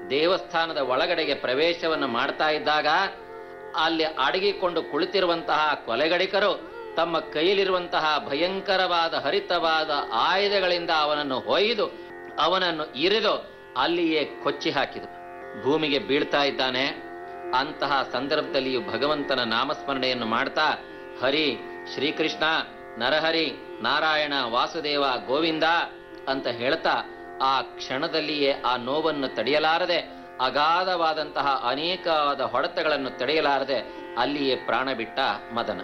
ದೇವಸ್ಥಾನದ ಒಳಗಡೆಗೆ ಪ್ರವೇಶವನ್ನು ಮಾಡ್ತಾ ಇದ್ದಾಗ ಅಲ್ಲಿ ಅಡಗಿಕೊಂಡು ಕುಳಿತಿರುವಂತಹ ಕೊಲೆಗಡಿಕರು ತಮ್ಮ ಕೈಯಲ್ಲಿರುವಂತಹ ಭಯಂಕರವಾದ ಹರಿತವಾದ ಆಯುಧಗಳಿಂದ ಅವನನ್ನು ಹೊಯ್ದು ಅವನನ್ನು ಇರಿದು ಅಲ್ಲಿಯೇ ಕೊಚ್ಚಿ ಹಾಕಿದರು ಭೂಮಿಗೆ ಬೀಳ್ತಾ ಇದ್ದಾನೆ ಅಂತಹ ಸಂದರ್ಭದಲ್ಲಿಯೂ ಭಗವಂತನ ನಾಮಸ್ಮರಣೆಯನ್ನು ಮಾಡ್ತಾ ಹರಿ ಶ್ರೀಕೃಷ್ಣ ನರಹರಿ ನಾರಾಯಣ ವಾಸುದೇವ ಗೋವಿಂದ ಅಂತ ಹೇಳ್ತಾ ಆ ಕ್ಷಣದಲ್ಲಿಯೇ ಆ ನೋವನ್ನು ತಡೆಯಲಾರದೆ ಅಗಾಧವಾದಂತಹ ಅನೇಕವಾದ ಹೊಡೆತಗಳನ್ನು ತಡೆಯಲಾರದೆ ಅಲ್ಲಿಯೇ ಪ್ರಾಣ ಬಿಟ್ಟ ಮದನ